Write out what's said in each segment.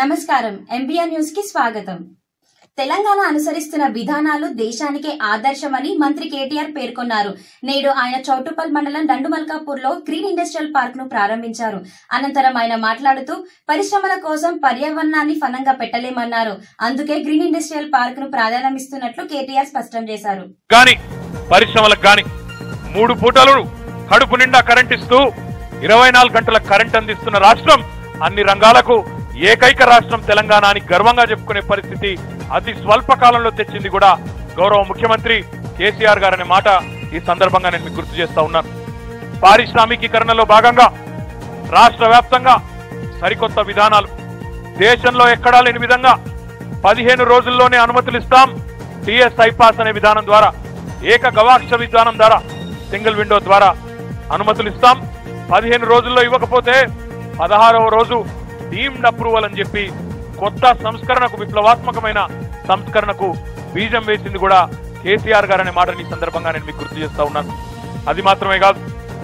నమస్కారం MBR news కి స్వాగతం తెలంగాణ అనుసరిస్తున్న విధానాలు దేశానికే ఆదర్శమని మంత్రి కేటీఆర్ పేర్కొన్నారు నేడు ఆయన చౌటుపల్ మండలం దండుమల్కాపూర్ లో గ్రీన్ ఇండస్ట్రియల్ పార్క్ ను ప్రారంభించారు అనంతరం ఆయన మాట్లాడుతూ పరిశ్రమల కోసం పర్యావరణాన్ని ఫలంగా పెట్టలేమన్నారు అందుకే గ్రీన్ ఇండస్ట్రియల్ పార్క్ ను ప్రాధాన్యమిస్తున్నట్లు కేటీఆర్ స్పష్టం చేశారు గాని పరిశ్రమలకు గాని మూడు పూటలు కడుపు నిండా కరెంట్ ఇస్తూ ఇరవై నాలుగు గంటల కరెంట్ అందిస్తున్న రాష్ట్రం అన్ని రంగాలకు ఏకైక రాష్ట్రం తెలంగాణ అని గర్వంగా చెప్పుకునే పరిస్థితి అతి స్వల్ప కాలంలో తెచ్చింది కూడా గౌరవ ముఖ్యమంత్రి కేసీఆర్ గారనే మాట ఈ సందర్భంగా నేను మీకు గుర్తు చేస్తా ఉన్నాను పారిశ్రామికీకరణలో భాగంగా రాష్ట్ర వ్యాప్తంగా సరికొత్త విధానాలు దేశంలో ఎక్కడా లేని విధంగా పదిహేను రోజుల్లోనే అనుమతులు ఇస్తాం టిఎస్ ఐపాస్ అనే విధానం ద్వారా ఏక గవాక్ష విధానం ద్వారా సింగిల్ విండో ద్వారా అనుమతులు ఇస్తాం పదిహేను రోజుల్లో ఇవ్వకపోతే పదహారవ రోజు డీమ్డ్ అప్రూవల్ అని చెప్పి కొత్త సంస్కరణకు విప్లవాత్మకమైన సంస్కరణకు బీజం వేసింది కూడా కేసీఆర్ గారు అనే మాటని ఈ సందర్భంగా నేను మీకు గుర్తు చేస్తా ఉన్నాను అది మాత్రమే కాదు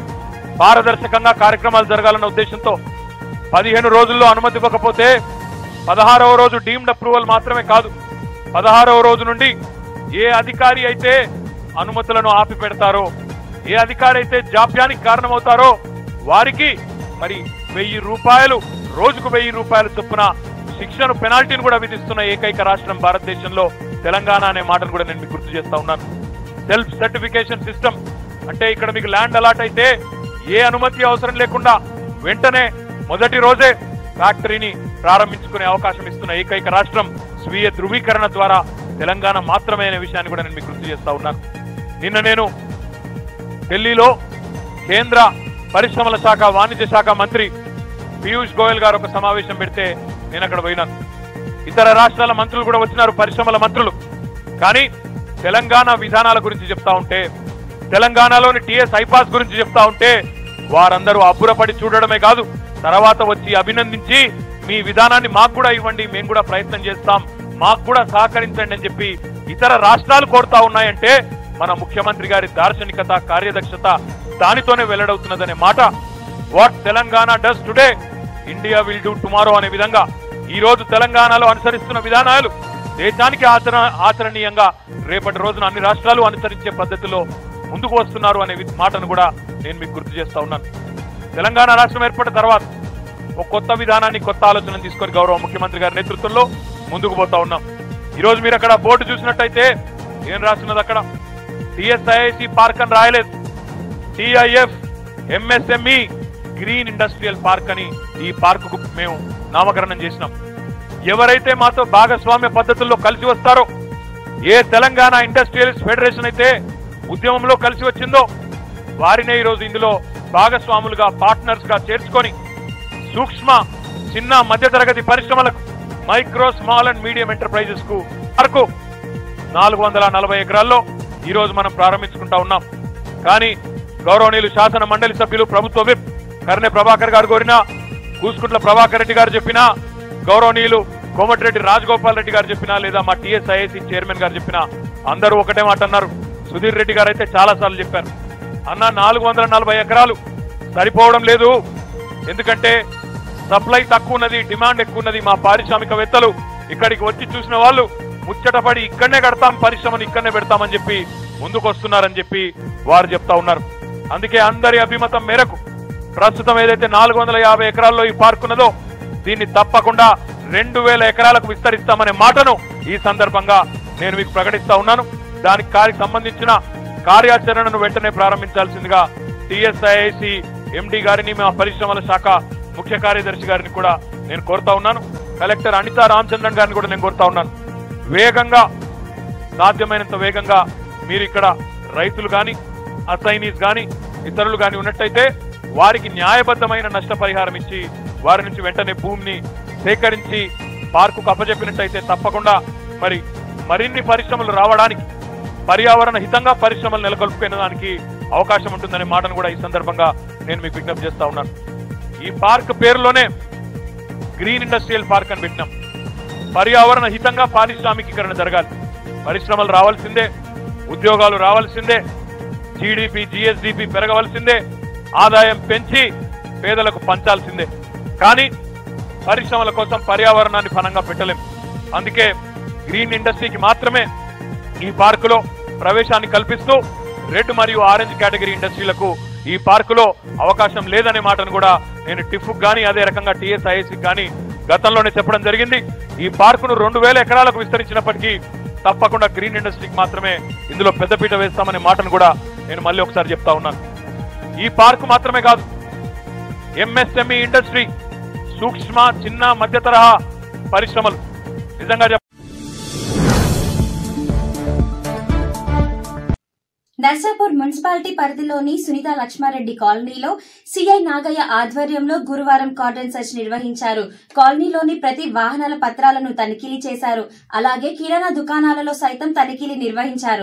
పారదర్శకంగా కార్యక్రమాలు జరగాలన్న ఉద్దేశంతో పదిహేను రోజుల్లో అనుమతి ఇవ్వకపోతే పదహారవ రోజు డీమ్డ్ అప్రూవల్ మాత్రమే కాదు పదహారవ రోజు నుండి ఏ అధికారి అయితే అనుమతులను ఆపి పెడతారో ఏ అధికారి అయితే జాప్యానికి కారణమవుతారో వారికి మరి వెయ్యి రూపాయలు రోజుకు వెయ్యి రూపాయల చొప్పున శిక్షను పెనాల్టీని కూడా విధిస్తున్న ఏకైక రాష్ట్రం భారతదేశంలో తెలంగాణ అనే మాటను కూడా నేను మీకు గుర్తు చేస్తా ఉన్నాను సెల్ఫ్ సర్టిఫికేషన్ సిస్టమ్ అంటే ఇక్కడ మీకు ల్యాండ్ అలాట్ అయితే ఏ అనుమతి అవసరం లేకుండా వెంటనే మొదటి రోజే ఫ్యాక్టరీని ప్రారంభించుకునే అవకాశం ఇస్తున్న ఏకైక రాష్ట్రం స్వీయ ధృవీకరణ ద్వారా తెలంగాణ మాత్రమే అనే విషయాన్ని కూడా నేను మీకు గుర్తు చేస్తా ఉన్నాను నిన్న నేను ఢిల్లీలో కేంద్ర పరిశ్రమల శాఖ వాణిజ్య శాఖ మంత్రి పీయూష్ గోయల్ గారు ఒక సమావేశం పెడితే నేను అక్కడ పోయినాను ఇతర రాష్ట్రాల మంత్రులు కూడా వచ్చినారు పరిశ్రమల మంత్రులు కానీ తెలంగాణ విధానాల గురించి చెప్తా ఉంటే తెలంగాణలోని టిఎస్ ఐపాస్ గురించి చెప్తా ఉంటే వారందరూ అబ్బురపడి చూడడమే కాదు తర్వాత వచ్చి అభినందించి మీ విధానాన్ని మాకు కూడా ఇవ్వండి మేము కూడా ప్రయత్నం చేస్తాం మాకు కూడా సహకరించండి అని చెప్పి ఇతర రాష్ట్రాలు కోరుతా ఉన్నాయంటే మన ముఖ్యమంత్రి గారి దార్శనికత కార్యదక్షత దానితోనే వెల్లడవుతున్నదనే మాట what Telangana does today India will do tomorrow అనే విధంగా ఈ రోజు తెలంగాణలో అనుసరిస్తున్న విధానాలు దేశానికి ఆచర ఆచరణీయంగా రేపటి రోజున అన్ని రాష్ట్రాలు అనుసరించే పద్ధతిలో ముందుకు వస్తున్నారు అనే వి- మాటను కూడా నేను మీకు గుర్తు చేస్తా ఉన్నాను తెలంగాణ రాష్ట్రం ఏర్పడిన తర్వాత ఒక కొత్త విధానాన్ని కొత్త ఆలోచన తీసుకొని గౌరవ ముఖ్యమంత్రి గారి నేతృత్వంలో ముందుకు పోతా ఉన్నాం ఈ రోజు మీరు అక్కడ బోర్డు చూసినట్టయితే ఏం రాస్తున్నది అక్కడ టిఎస్ఐఐసి పార్క్ అని రాయలేదు TIF MSME green industrial park అని ఈ పార్క్ కు మేము నామకరణం చేసినాం ఎవరైతే మాతో భాగస్వామ్య పద్ధతుల్లో కలిసి వస్తారో ఏ తెలంగాణ ఇండస్ట్రియలిస్ట్ ఫెడరేషన్ అయితే ఉద్యమంలో కలిసి వచ్చిందో వారినే ఈరోజు ఇందులో భాగస్వాములుగా పార్ట్నర్స్ గా చేర్చుకొని సూక్ష్మ చిన్న మధ్యతరగతి పరిశ్రమలకు micro small and medium enterprises కు వరకు నాలుగు వందల నలభై ఎకరాల్లో ఈ రోజు మనం ప్రారంభించుకుంటా ఉన్నాం కానీ గౌరవనీయులు శాసన మండలి సభ్యులు ప్రభుత్వ విప్ కర్నె ప్రభాకర్ గారు కోరిన కూసుకుంట్ల ప్రభాకర్ రెడ్డి గారు చెప్పినా గౌరవనీయులు కోమటిరెడ్డి రాజగోపాల్ రెడ్డి గారు చెప్పినా లేదా మా టీఎస్ఐఏసీ చైర్మన్ గారు చెప్పినా అందరూ ఒకటే మాట అన్నారు సుధీర్ రెడ్డి గారు అయితే చాలా సార్లు చెప్పారు అన్న నాలుగు వందల నలభై ఎకరాలు సరిపోవడం లేదు ఎందుకంటే సప్లై తక్కువ ఉన్నది డిమాండ్ ఎక్కువ ఉన్నది మా పారిశ్రామికవేత్తలు ఇక్కడికి వచ్చి చూసిన వాళ్ళు ముచ్చటపడి ఇక్కడనే కడతాం పరిశ్రమను ఇక్కడనే పెడతామని చెప్పి ముందుకు వస్తున్నారని చెప్పి వారు చెప్తా ఉన్నారు అందుకే అందరి అభిమతం మేరకు ప్రస్తుతం ఏదైతే నాలుగు వందల యాభై ఎకరాల్లో ఈ పార్క్ ఉన్నదో దీన్ని తప్పకుండా రెండు వేల ఎకరాలకు విస్తరిస్తామనే మాటను ఈ సందర్భంగా నేను మీకు ప్రకటిస్తా ఉన్నాను దానికి కారికి సంబంధించిన కార్యాచరణను వెంటనే ప్రారంభించాల్సిందిగా టిఎస్ఐఐసి ఎండి గారిని మా పరిశ్రమల శాఖ ముఖ్య కార్యదర్శి గారిని కూడా నేను కోరుతా ఉన్నాను కలెక్టర్ అనితా రామచంద్రన్ గారిని కూడా నేను కోరుతా ఉన్నాను వేగంగా సాధ్యమైనంత వేగంగా మీరు ఇక్కడ రైతులు గాని అసైనీస్ గాని ఇతరులు గాని ఉన్నట్టయితే వారికి న్యాయబద్ధమైన నష్టపరిహారం ఇచ్చి వారి నుంచి వెంటనే భూమిని సేకరించి పార్కుకు అప్పజెప్పినట్టయితే తప్పకుండా మరి మరిన్ని పరిశ్రమలు రావడానికి పర్యావరణ హితంగా పరిశ్రమలు నెలకొల్పుకునే దానికి అవకాశం ఉంటుందనే మాటను కూడా ఈ సందర్భంగా నేను మీకు విజ్ఞప్తి చేస్తా ఉన్నాను ఈ పార్క్ పేరులోనే గ్రీన్ ఇండస్ట్రియల్ పార్క్ అని పెట్టినాం పర్యావరణ హితంగా పారిశ్రామికీకరణ జరగాలి పరిశ్రమలు రావాల్సిందే ఉద్యోగాలు రావాల్సిందే జీడిపి జిఎస్డిపి పెరగవలసిందే ఆదాయం పెంచి పేదలకు పంచాల్సిందే కానీ పరిశ్రమల కోసం పర్యావరణాన్ని ఫలంగా పెట్టలేం అందుకే గ్రీన్ ఇండస్ట్రీకి మాత్రమే ఈ పార్కులో ప్రవేశాన్ని కల్పిస్తూ రెడ్ మరియు ఆరెంజ్ కేటగిరీ ఇండస్ట్రీలకు ఈ పార్కులో అవకాశం లేదనే మాటను కూడా నేను టిఫ్ గానీ అదే రకంగా టీఎస్ఐఎస్సి కానీ గతంలోనే చెప్పడం జరిగింది ఈ పార్కును రెండు వేల ఎకరాలకు విస్తరించినప్పటికీ తప్పకుండా గ్రీన్ ఇండస్ట్రీకి మాత్రమే ఇందులో పెద్దపీట వేస్తామనే మాటను కూడా నేను మళ్ళీ ఒకసారి చెప్తా ఉన్నాను ఈ పార్కు మాత్రమే కాదు ఎంఎస్ఎంఈ ఇండస్ట్రీ సూక్ష్మ చిన్న మధ్య తరహా పరిశ్రమలు నిజంగా చెప్ప నర్సాపూర్ మున్సిపాలిటీ పరిధిలోని సునీత లక్ష్మారెడ్డి కాలనీలో సిఐ నాగయ్య ఆధ్వర్యంలో గురువారం కార్డన్ సెర్చ్ నిర్వహించారు కాలనీలోని ప్రతి వాహనాల పత్రాలను తనిఖీలు చేశారు అలాగే కిరాణా దుకాణాలలో సైతం తనిఖీలు నిర్వహించారు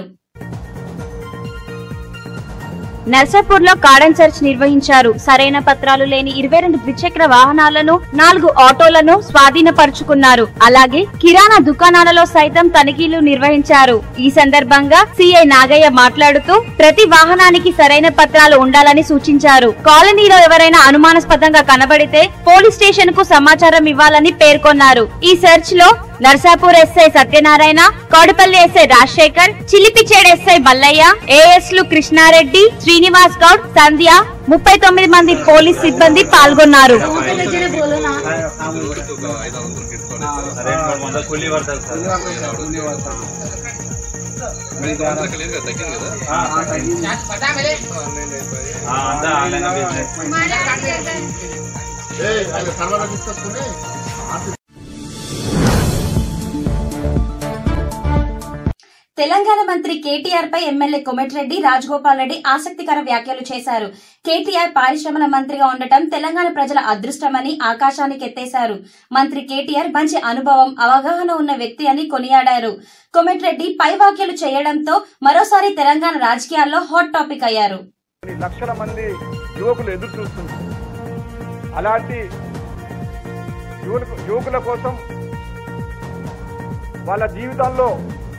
నర్సాపూర్ లో కార్డన్ సెర్చ్ నిర్వహించారు సరైన పత్రాలు లేని ఇరవై రెండు ద్విచక్ర వాహనాలను నాలుగు ఆటోలను స్వాధీనపరుచుకున్నారు అలాగే కిరాణా దుకాణాలలో సైతం తనిఖీలు నిర్వహించారు ఈ సందర్భంగా సిఐ నాగయ్య మాట్లాడుతూ ప్రతి వాహనానికి సరైన పత్రాలు ఉండాలని సూచించారు కాలనీలో ఎవరైనా అనుమానాస్పదంగా కనబడితే పోలీస్ స్టేషన్ కు సమాచారం ఇవ్వాలని పేర్కొన్నారు ఈ సెర్చ్ లో Narsapur SI Satyanarayana Kodapalli SI Rajasekhar Chilipichedu SI Mallaiah AS లు కృష్ణారెడ్డి శ్రీనివాస్ గౌడ్ సంధ్య ముప్పై తొమ్మిది మంది పోలీస్ సిబ్బంది పాల్గొన్నారు కూలీ పడతారు సార్ ఆ, అంతా ఆన్లైన్ బిజినెస్ తెలంగాణ మంత్రి కేటీఆర్ పై ఎమ్మెల్యే కొమటిరెడ్డి రాజగోపాల్ రెడ్డి ఆసక్తికర వ్యాఖ్యలు చేశారు కేటీఆర్ పారిశ్రమల మంత్రిగా ఉండటం తెలంగాణ ప్రజల అదృష్టమని ఆకాశానికి ఎత్తేశారు మంత్రి కేటీఆర్ మంచి అనుభవం అవగాహన ఉన్న వ్యక్తి అని కొనియాడారు కొమటిరెడ్డి పై వ్యాఖ్యలు చేయడంతో మరోసారి తెలంగాణ రాజకీయాల్లో హాట్ టాపిక్ అయ్యారు కొన్ని లక్షల మంది యువకులు ఎదురు చూస్తున్నారు అలాంటి యువకు యువకుల కోసం వాళ్ళ జీవితాల్లో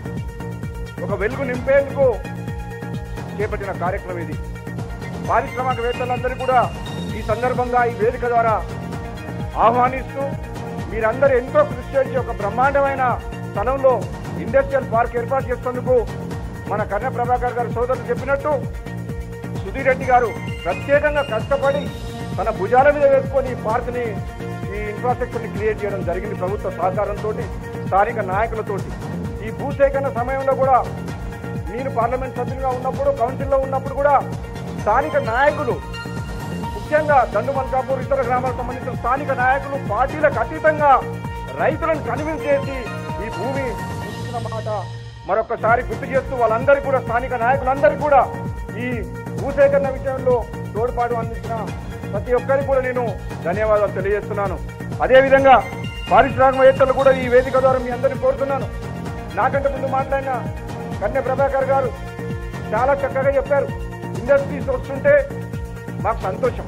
ఒక వెలుగు నింపేందుకు చేపట్టిన కార్యక్రమం ఇది పారిశ్రామికవేత్తలందరూ కూడా ఈ సందర్భంగా ఈ వేదిక ద్వారా ఆహ్వానిస్తూ మీరందరూ ఎంతో కృషి చేసి ఒక బ్రహ్మాండమైన స్థలంలో ఇండస్ట్రియల్ పార్క్ ఏర్పాటు చేసేందుకు మన కర్ణ ప్రభాకర్ గారు సోదరులు చెప్పినట్టు సుధీర్ రెడ్డి గారు ప్రత్యేకంగా కష్టపడి తన భుజాల మీద వేసుకొని ఈ పార్క్ ని ఈ ఇన్ఫ్రాస్ట్రక్చర్ ని క్రియేట్ చేయడం జరిగింది ప్రభుత్వ సహకారంతో స్థానిక నాయకులతోటి ఈ భూసేకరణ సమయంలో కూడా నేను పార్లమెంట్ సభ్యులుగా ఉన్నప్పుడు కౌన్సిల్లో ఉన్నప్పుడు కూడా స్థానిక నాయకులు ముఖ్యంగా దండు మల్కాపూర్ ఇతర గ్రామాలకు సంబంధించిన స్థానిక నాయకులు పార్టీలకు అతీతంగా రైతులను కన్విన్స్ చేసి ఈ భూమి ఇచ్చిన మాట మరొకసారి గుర్తు చేస్తూ వాళ్ళందరికీ కూడా స్థానిక నాయకులందరికీ కూడా ఈ భూసేకరణ విషయంలో తోడ్పాటు అందించిన ప్రతి ఒక్కరికి కూడా నేను ధన్యవాదాలు తెలియజేస్తున్నాను అదేవిధంగా పారిశ్రామికవేత్తలు కూడా ఈ వేదిక ద్వారా మీ అందరినీ కోరుతున్నాను నాకంటే ముందు మాట్లాడిన కన్య ప్రభాకర్ గారు చాలా చక్కగా చెప్పారు ఇండస్ట్రీస్ వస్తుంటే మాకు సంతోషం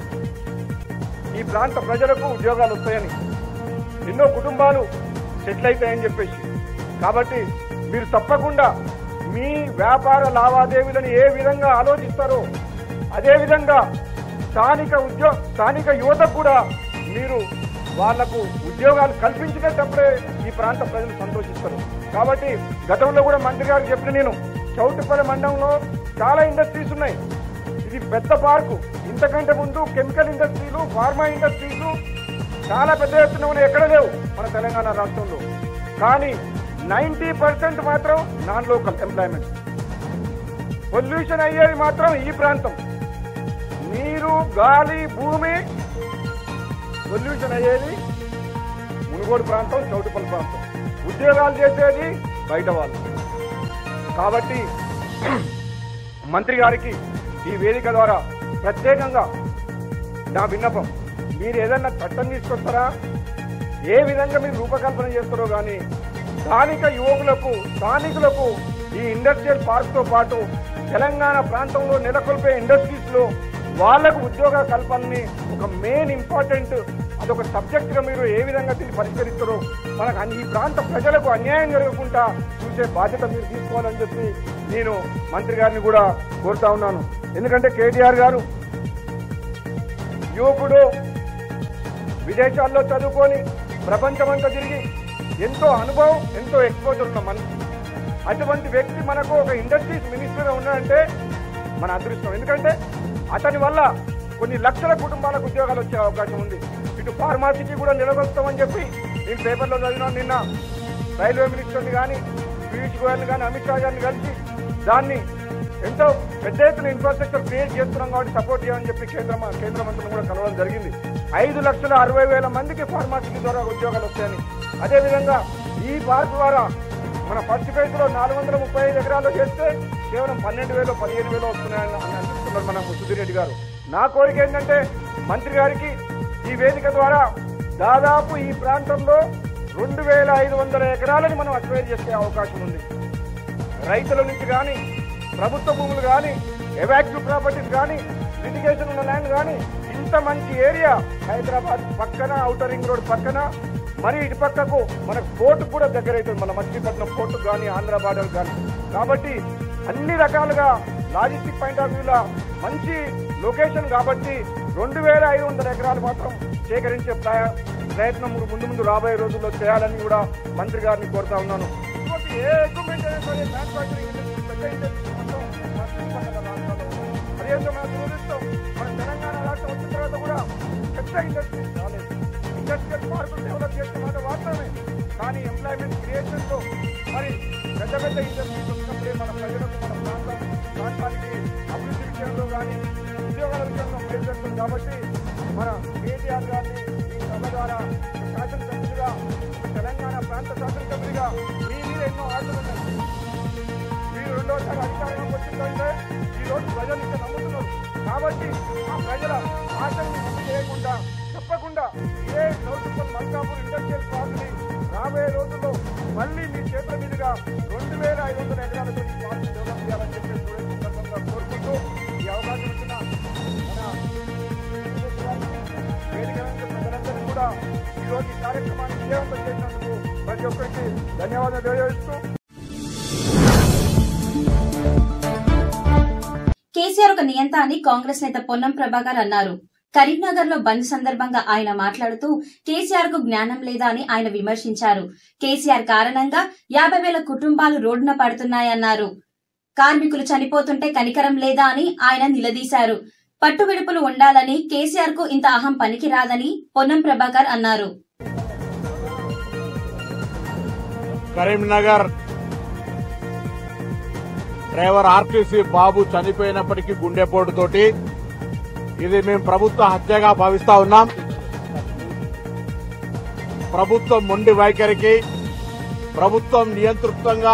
ఈ ప్రాంత ప్రజలకు ఉద్యోగాలు వస్తాయని ఎన్నో కుటుంబాలు సెటిల్ అవుతాయని చెప్పేసి కాబట్టి మీరు తప్పకుండా మీ వ్యాపార లావాదేవీలను ఏ విధంగా ఆలోచిస్తారో అదే విధంగా స్థానిక ఉద్యోగ స్థానిక యువతకు కూడా మీరు వాళ్లకు ఉద్యోగాలు కల్పించినప్పుడే ఈ ప్రాంత ప్రజలు సంతోషిస్తారు కాబట్టి గతంలో కూడా మంత్రి గారు చెప్పిన నేను చౌటుపల్లి మండలంలో చాలా ఇండస్ట్రీస్ ఉన్నాయి ఇది పెద్ద పార్కు ఇంతకంటే ముందు కెమికల్ ఇండస్ట్రీలు ఫార్మా ఇండస్ట్రీలు చాలా పెద్ద ఎత్తున ఉన్నాయి ఎక్కడ లేవు మన తెలంగాణ రాష్ట్రంలో కానీ నైంటీ పర్సెంట్ మాత్రం నాన్ లోకల్ ఎంప్లాయ్మెంట్ పొల్యూషన్ అయ్యేది మాత్రం ఈ ప్రాంతం నీరు గాలి భూమి పొల్యూషన్ అయ్యేది మునుగోడు ప్రాంతం చౌటుపల్లి ప్రాంతం ఉద్యోగాలు చేసేది బయట వాళ్ళు కాబట్టి మంత్రి గారికి ఈ వేదిక ద్వారా ప్రత్యేకంగా నా విన్నపం మీరు ఏదన్నా చట్టం తీసుకొస్తారా ఏ విధంగా మీరు రూపకల్పన చేస్తారో కానీ స్థానిక యువకులకు స్థానికులకు ఈ ఇండస్ట్రియల్ పార్క్ తో పాటు తెలంగాణ ప్రాంతంలో నెలకొల్పే ఇండస్ట్రీస్ లో వాళ్లకు ఉద్యోగ కల్పనని ఒక మెయిన్ ఇంపార్టెంట్ అదొక సబ్జెక్ట్ గా మీరు ఏ విధంగా దీన్ని పరిష్కరిస్తారో మనకు అన్ని- ఈ ప్రాంత ప్రజలకు అన్యాయం జరగకుండా చూసే బాధ్యత మీరు తీసుకోవాలని చెప్పి నేను మంత్రి గారిని కూడా కోరుతా ఉన్నాను ఎందుకంటే కేటీఆర్ గారు యువకుడు విదేశాల్లో చదువుకొని ప్రపంచమంతా తిరిగి ఎంతో అనుభవం ఎంతో ఎక్స్పోజర్ ఉన్న మనిషి అటువంటి వ్యక్తి మనకు ఒక ఇండస్ట్రీస్ మినిస్టర్గా ఉన్నాడంటే మన అదృష్టం ఎందుకంటే అతని వల్ల కొన్ని లక్షల కుటుంబాలకు ఉద్యోగాలు వచ్చే అవకాశం ఉంది ఇటు ఫార్మాసీకి కూడా నిలబడతామని చెప్పి నేను పేపర్లో చదివినాను నిన్న రైల్వే మినిస్టర్ని కానీ పీయూష్ గోయల్ని కానీ అమిత్ షా గారిని కలిసి దాన్ని ఎంతో పెద్ద ఎత్తున ఇన్ఫ్రాస్ట్రక్చర్ క్రియేట్ చేస్తున్నాం కాబట్టి సపోర్ట్ చేయమని చెప్పి కేంద్ర మ- కేంద్ర మంత్రులు కూడా కలవడం జరిగింది ఐదు లక్షల అరవై వేల మందికి ఫార్మాసీ ద్వారా ఉద్యోగాలు వస్తాయని అదేవిధంగా ఈ పార్క్ ద్వారా మన ఫస్ట్ ఫేజ్ లో నాలుగు వందల ముప్పై ఐదు ఎకరాలు చేస్తే కేవలం పన్నెండు వేలు పదిహేను వేలు వస్తున్నాయని అని అందిస్తున్నారు మన సుధీర్ రెడ్డి గారు నా కోరిక ఏంటంటే మంత్రి గారికి ఈ వేదిక ద్వారా దాదాపు ఈ ప్రాంతంలో రెండు వేల ఐదు వందల ఎకరాలని మనం అక్వైర్ చేసే అవకాశం ఉంది రైతుల నుంచి కానీ ప్రభుత్వ భూములు కానీ ఎవాక్టివ్ ప్రాపర్టీస్ కానీ లిటిగేషన్ ఉన్న ల్యాండ్ కానీ ఇంత మంచి ఏరియా హైదరాబాద్ పక్కన ఔటర్ రింగ్ రోడ్ పక్కన మరి ఇటు పక్కకు మనకు పోర్టు కూడా దగ్గర అవుతుంది మన మచిలీపట్నం పోర్టు కానీ ఆంధ్ర బార్డర్ కానీ కాబట్టి అన్ని రకాలుగా లాజిస్టిక్ పాయింట్ ఆఫ్ వ్యూలో మంచి లొకేషన్ కాబట్టి రెండు వేల ఐదు వందల ఎకరాలు మాత్రం సేకరించే ప్రయ- ప్రయత్నం ముందు ముందు రాబోయే రోజుల్లో చేయాలని కూడా మంత్రి గారిని కోరుతా ఉన్నాను ఇంకోటి ఏ ఎక్విప్మెంట్ అయినా సరే మ్యానుఫాక్చరింగ్ ఇండస్ట్రీ పెద్ద ఇండస్ట్రీ మొత్తం మన చుట్టుపక్కల రాష్ట్రాల్లో ఉంది. అదేంటో మనం దురదృష్టం మన తెలంగాణ రాష్ట్రం వచ్చిన తర్వాత కూడా పెద్ద ఇండస్ట్రీస్ రాలేదు ఇండస్ట్రియల్ పార్కులు డెవలప్ చేసిన మాట వాస్తవమే కానీ ఎంప్లాయ్మెంట్ క్రియేషన్ లో మరి పెద్ద పెద్ద ఇండస్ట్రీస్ వచ్చినప్పుడే మన ప్రజలకు మన ప్రాంతం ప్రాంతానికి అభివృద్ధి విషయంలో కానీ ఉద్యోగాల విషయంలో మేలుజరుగుతుంది కాబట్టి మన కేటీఆర్ గారిని ఈ సభ ద్వారా శాసనసభ్యుడిగా తెలంగాణ ప్రాంత శాసనసభ్యుడిగా మీ మీద ఎన్నో ఆశలు ఉన్నాయి మీరు రెండోసారి అధికారంలోకి వచ్చిందంటే ఈ రోజు ప్రజలు ఇంకా నమ్ముతున్నారు కాబట్టి ఆ ప్రజల ఆశల్ని ముందు చేయకుండా తప్పకుండా ఏ నౌకల్ మల్కాపూర్ ఇండస్ట్రియల్ పార్క్ని రాబోయే రోజుల్లో మళ్ళీ మీ చేతుల మీదుగా రెండు వేల ఐదు వందల ఎకరాలతో ఈ పార్క్ డెవలప్ చేయాలని చెప్పి కూడా ఈ సందర్భంగా కోరుకుంటూ ఈ అవకాశం ఇచ్చిన మన వేదిక వెనుక ప్రజలందరినీ కూడా ఈ రోజు ఈ కార్యక్రమాన్ని విజయవంతం చేసినందుకు ప్రతి ఒక్కరికి ధన్యవాదాలు తెలియజేస్తూ కేసీఆర్ ఒక నియంత అని కాంగ్రెస్ నేత పొన్నం ప్రభాకర్ అన్నారు కరీంనగర్ లో బంద్ సందర్భంగా ఆయన మాట్లాడుతూ కేసీఆర్ కు జ్ఞానం లేదా అని ఆయన విమర్శించారు కేసీఆర్ కారణంగా యాభై వేల కుటుంబాలు రోడ్డున పడుతున్నాయన్నారు కార్మికులు చనిపోతుంటే కనికరం లేదా అని ఆయన నిలదీశారు పట్టు విడుపులు ఉండాలని కేసీఆర్ కు ఇంత అహం పనికిరాదని పొన్నం ప్రభాకర్ అన్నారు కరీంనగర్ డ్రైవర్ ఆర్టీసీ బాబు చనిపోయినప్పటికీ గుండెపోటుతోటి ఇది మేము ప్రభుత్వ హత్యగా భావిస్తా ఉన్నాం ప్రభుత్వం మొండి వైఖరికి ప్రభుత్వం నియంతృత్వంగా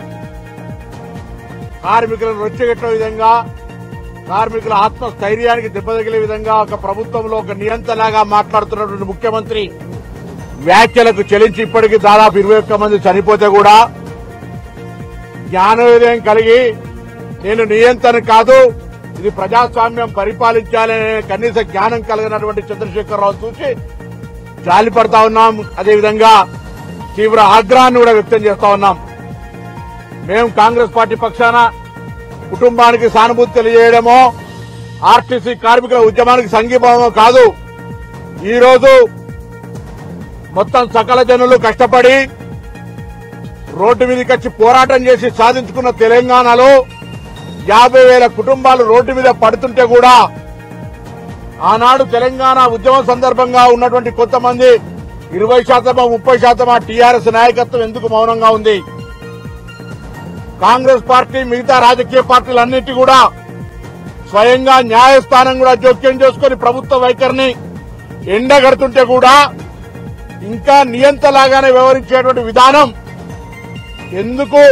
కార్మికులను రొచ్చెగట్టే విధంగా కార్మికుల ఆత్మస్థైర్యానికి దెబ్బతగిలే విధంగా ఒక ప్రభుత్వంలో ఒక నియంతలాగా మాట్లాడుతున్నటువంటి ముఖ్యమంత్రి వ్యాఖ్యలకు చెలించి ఇప్పటికీ దాదాపు ఇరవై ఒక్క మంది చనిపోతే కూడా జ్ఞానోదయం కలిగి నేను నియంత్రణ కాదు ఇది ప్రజాస్వామ్యం పరిపాలించాలనే కనీస జ్ఞానం కలిగినటువంటి చంద్రశేఖరరావు చూసి జాలిపడతా ఉన్నాం అదేవిధంగా తీవ్ర ఆగ్రహాన్ని కూడా వ్యక్తం చేస్తా ఉన్నాం మేము కాంగ్రెస్ పార్టీ పక్షాన కుటుంబానికి సానుభూతి తెలియజేయడమో ఆర్టీసీ కార్మికుల ఉద్యమానికి సంఘీభావమో కాదు ఈ రోజు మొత్తం సకల జనులు కష్టపడి రోడ్డు మీదకి వచ్చి పోరాటం చేసి సాధించుకున్న తెలంగాణలో యాభై వేల కుటుంబాలు రోడ్డు మీద పడుతుంటే కూడా ఆనాడు తెలంగాణ ఉద్యమం సందర్భంగా ఉన్నటువంటి కొంతమంది ఇరవై శాతమా ముప్పై శాతమా టీఆర్ఎస్ నాయకత్వం ఎందుకు మౌనంగా ఉంది కాంగ్రెస్ పార్టీ మిగతా రాజకీయ పార్టీలన్నిటి కూడా స్వయంగా న్యాయస్థానం కూడా జోక్యం చేసుకుని ప్రభుత్వ వైఖరిని ఎండగడుతుంటే కూడా ఇంకా నియంతలాగానే వ్యవహరించేటువంటి విధానం ఎందుకు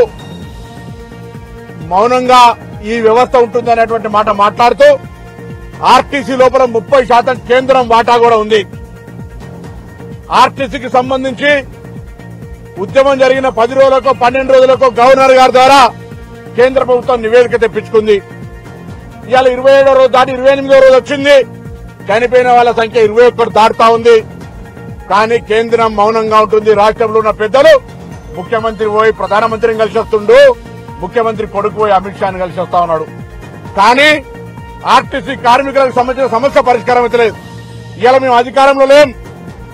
మౌనంగా ఈ వ్యవస్థ ఉంటుందనేటువంటి మాట మాట్లాడుతూ ఆర్టీసీ లోపల ముప్పై శాతం కేంద్రం వాటా కూడా ఉంది ఆర్టీసీకి సంబంధించి ఉద్యమం జరిగిన పది రోజులకో పన్నెండు రోజులకో గవర్నర్ గారి ద్వారా కేంద్ర ప్రభుత్వం నివేదిక తెప్పించుకుంది ఇవాళ ఇరవై ఏడో రోజు దాటి ఇరవై ఎనిమిదో రోజు వచ్చింది చనిపోయిన వాళ్ళ సంఖ్య ఇరవై ఒక్కటి దాటుతా ఉంది కానీ కేంద్రం మౌనంగా ఉంటుంది రాష్ట్రంలో ఉన్న పెద్దలు ముఖ్యమంత్రి పోయి ప్రధానమంత్రిని కలిసి వస్తుండు ముఖ్యమంత్రి కొడుకు పోయి అమిత్ షాని కలిసి వస్తా ఉన్నాడు కానీ ఆర్టీసీ కార్మికులకు సంబంధించిన సమస్య పరిష్కారం అవుతలేదు ఇవాళ మేము అధికారంలో లేం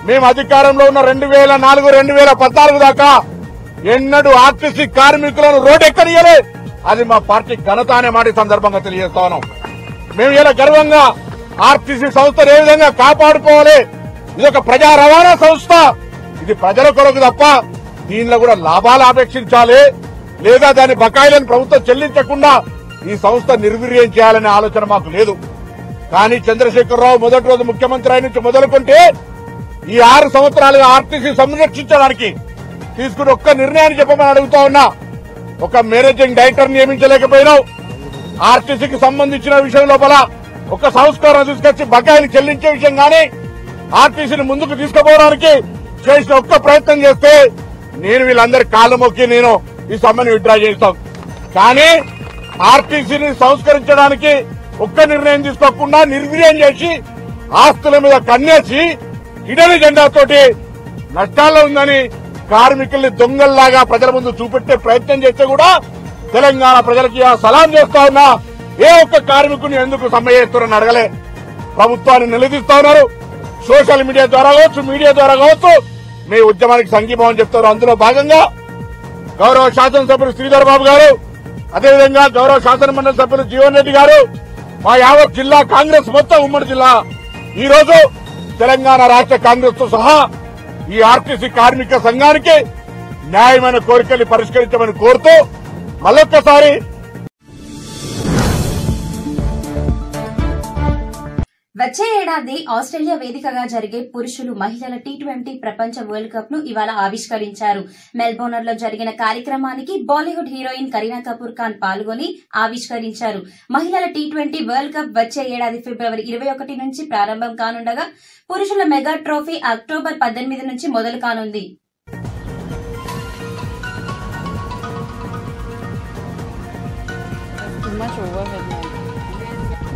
మేము అధికారంలో ఉన్న రెండు వేల నాలుగు రెండు వేల పద్నాలుగు దాకా ఎన్నడూ ఆర్టీసీ కార్మికులను రోడ్డెక్కనియలే అది మా పార్టీ ఘనత అనే మాట ఈ సందర్భంగా తెలియజేస్తా ఉన్నాం మేము ఇలా గర్వంగా ఆర్టీసీ సంస్థను ఏ విధంగా కాపాడుకోవాలి ఇది ఒక ప్రజా రవాణా సంస్థ ఇది ప్రజల కొరకు తప్ప దీనిలో కూడా లాభాలు ఆపేక్షించాలి లేదా దాని బకాయిలను ప్రభుత్వం చెల్లించకుండా ఈ సంస్థ నిర్వీర్యం చేయాలనే ఆలోచన మాకు లేదు కానీ చంద్రశేఖరరావు మొదటి రోజు ముఖ్యమంత్రి అయిన నుంచి మొదలుకుంటే ఈ ఆరు సంవత్సరాలుగా ఆర్టీసీ సంరక్షించడానికి తీసుకున్న ఒక్క నిర్ణయాన్ని చెప్పమని అడుగుతా ఉన్నా ఒక మేనేజింగ్ డైరెక్టర్ నియమించలేకపోయినావు ఆర్టీసీకి సంబంధించిన విషయం లోపల ఒక సంస్కరణ తీసుకొచ్చి బకాయిలు చెల్లించే విషయం గాని ఆర్టీసీని ముందుకు తీసుకుపోవడానికి చేసిన ఒక్క ప్రయత్నం చేస్తే నేను వీళ్ళందరి కాళ్ళు మొక్కి నేను ఈ సమ్మెను విత్డ్రా చేస్తాం కానీ ఆర్టీసీని సంస్కరించడానికి ఒక్క నిర్ణయం తీసుకోకుండా నిర్వీర్యం చేసి ఆస్తుల మీద కన్నేసి ఇడని జెండాతోటి నష్టాల్లో ఉందని కార్మికుల్ని దొంగల్లాగా ప్రజల ముందు చూపెట్టే ప్రయత్నం చేస్తే కూడా తెలంగాణ ప్రజలకి ఆ సలాం చేస్తా ఉన్నా ఏ ఒక్క కార్మికుని ఎందుకు సమ్మె చేస్తున్నారని అడగలే ప్రభుత్వాన్ని నిలదీస్తా ఉన్నారు సోషల్ మీడియా ద్వారా కావచ్చు మీడియా ద్వారా కావచ్చు మీ ఉద్యమానికి సంఘీభావం చెప్తారు అందులో భాగంగా గౌరవ శాసనసభ్యులు శ్రీధర్ బాబు గారు అదేవిధంగా గౌరవ శాసన మండలి సభ్యులు జీవన్ రెడ్డి గారు మా యావత్ జిల్లా కాంగ్రెస్ మొత్తం ఉమ్మడి జిల్లా ఈ రోజు తెలంగాణ రాష్ట్ర కాంగ్రెస్ తో సహా ఈ ఆర్టీసీ కార్మిక సంఘానికి న్యాయమైన కోరికల్ని పరిష్కరించమని కోరుతూ మళ్ళొక్కసారి వచ్చే ఏడాది ఆస్ట్రేలియా వేదికగా జరిగే పురుషులు మహిళల టీ ట్వంటీ ప్రపంచ వరల్డ్ కప్ ను ఇవాళ ఆవిష్కరించారు మెల్బోర్న్ లో జరిగిన కార్యక్రమానికి బాలీవుడ్ హీరోయిన్ కరీనా కపూర్ ఖాన్ పాల్గొని ఆవిష్కరించారు మహిళల టీ ట్వంటీ వరల్డ్ కప్ వచ్చే ఏడాది ఫిబ్రవరి ఇరవై ఒకటి నుంచి ప్రారంభం కానుండగా పురుషుల మెగా ట్రోఫీ అక్టోబర్ పద్దెనిమిది నుంచి మొదలు కానుంది Too much overhead now.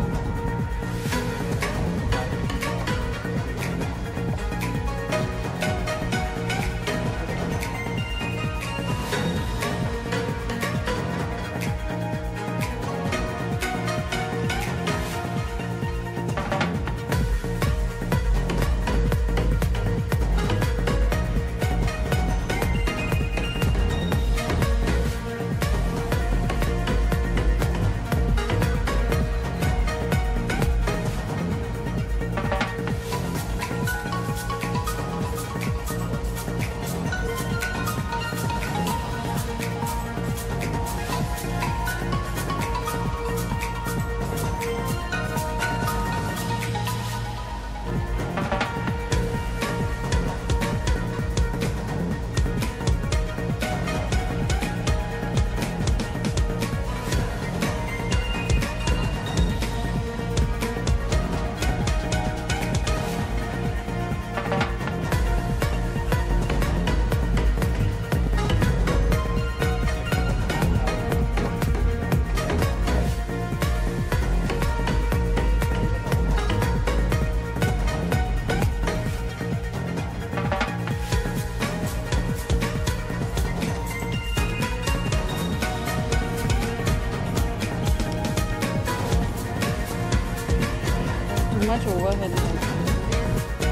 Too much overhead now.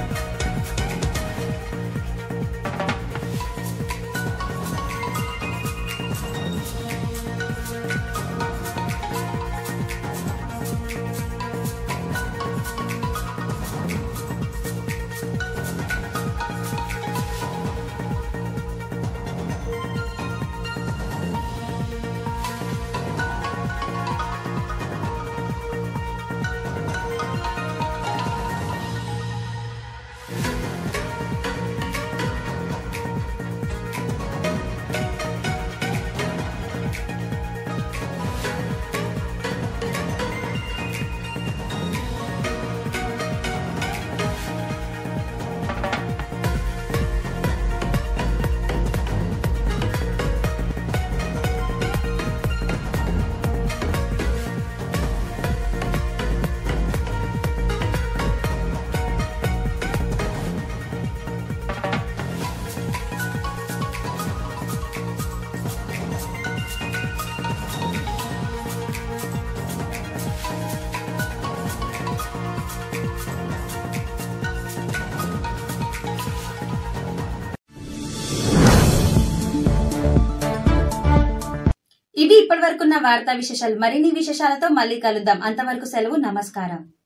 ఇవి ఇప్పటి వరకున్న వార్తా విశేషాలు మరిన్ని విశేషాలతో మళ్ళీ కలుద్దాం అంతవరకు సెలవు నమస్కారం